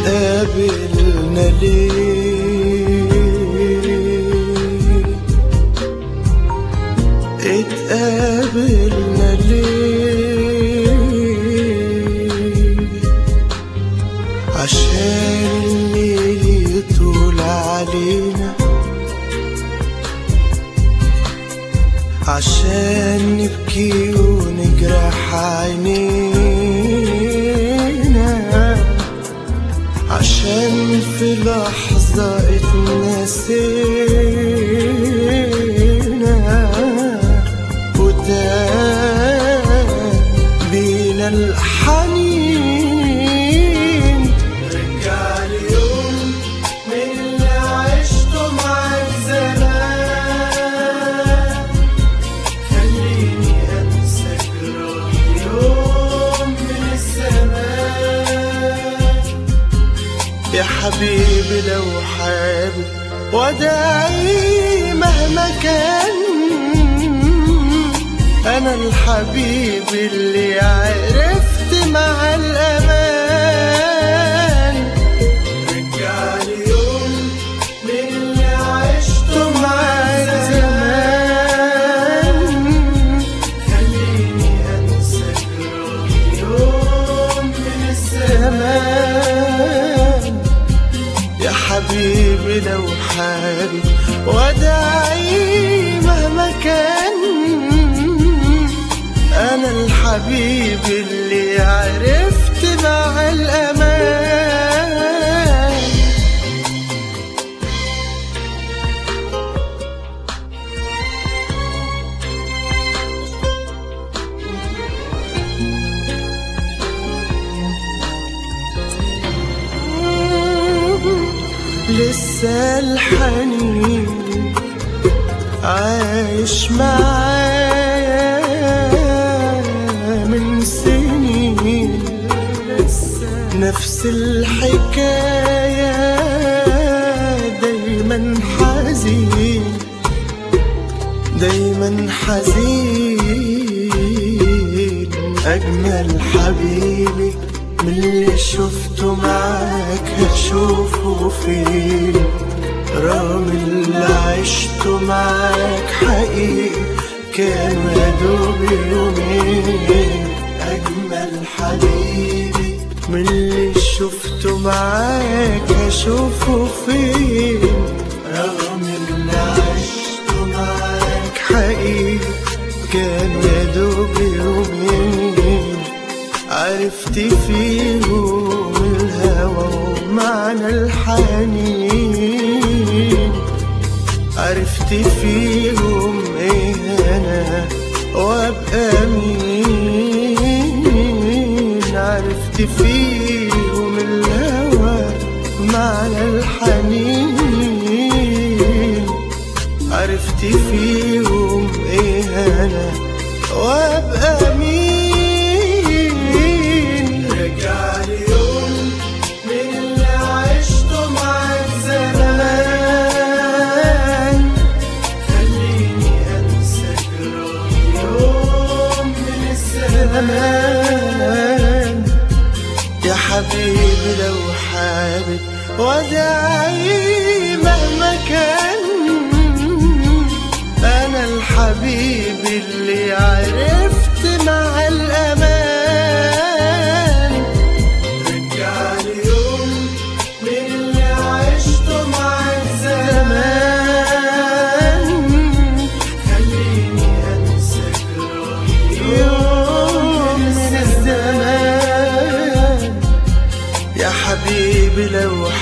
اتقابلنا ليه اتقابلنا ليه عشان الليل يطول علينا عشان نبكي ونجرح عينينا عشان في لحظة اتنسينا وتاه بينا الحنين رجع لي يوم من اللي عشته معاك زمان خليني انسى جراح يوم من الزمان يا حبيبي لو حابب وداعي مهما كان انا الحبيب اللي عرفت مع الامان رجعلي يوم من اللي عشته معاك زمان خليني انسى جراح يوم من الزمان يا حبيبي لو حابب وداعي مهما كان انا الحبيب اللي عرفت مع الامان لسه الحنين عايش معايا من سنين نفس الحكاية دايما حزين دايما حزين أجمل حبيبي من اللي شفته معاك هشوفه فين رغم اللي عشته معاك حقيقي كانوا يا دوب يومين أجمل حبيبي من اللي شفته معاك هشوفه فين رغم اللي عشته معاك حقيقي كانوا يا دوب يومين عرفت فيهم الهوى ومعنى الحنين عرفت فيهم ايه انا وابقى مين عرفت فيهم الهوى معنى الحنين عرفت فيهم ايه انا وابقى مين رجع لي يوم من اللي عشته معاك زمان خليني انسى جراح يوم من الزمان يا حبيبي لو حابب وداعي مهما كان انا الحبيب اللي عرفت مع الامان رجعلي يوم من اللي عشته معاك زمان خليني انسى جراح يوم من الزمان يا حبيبي لو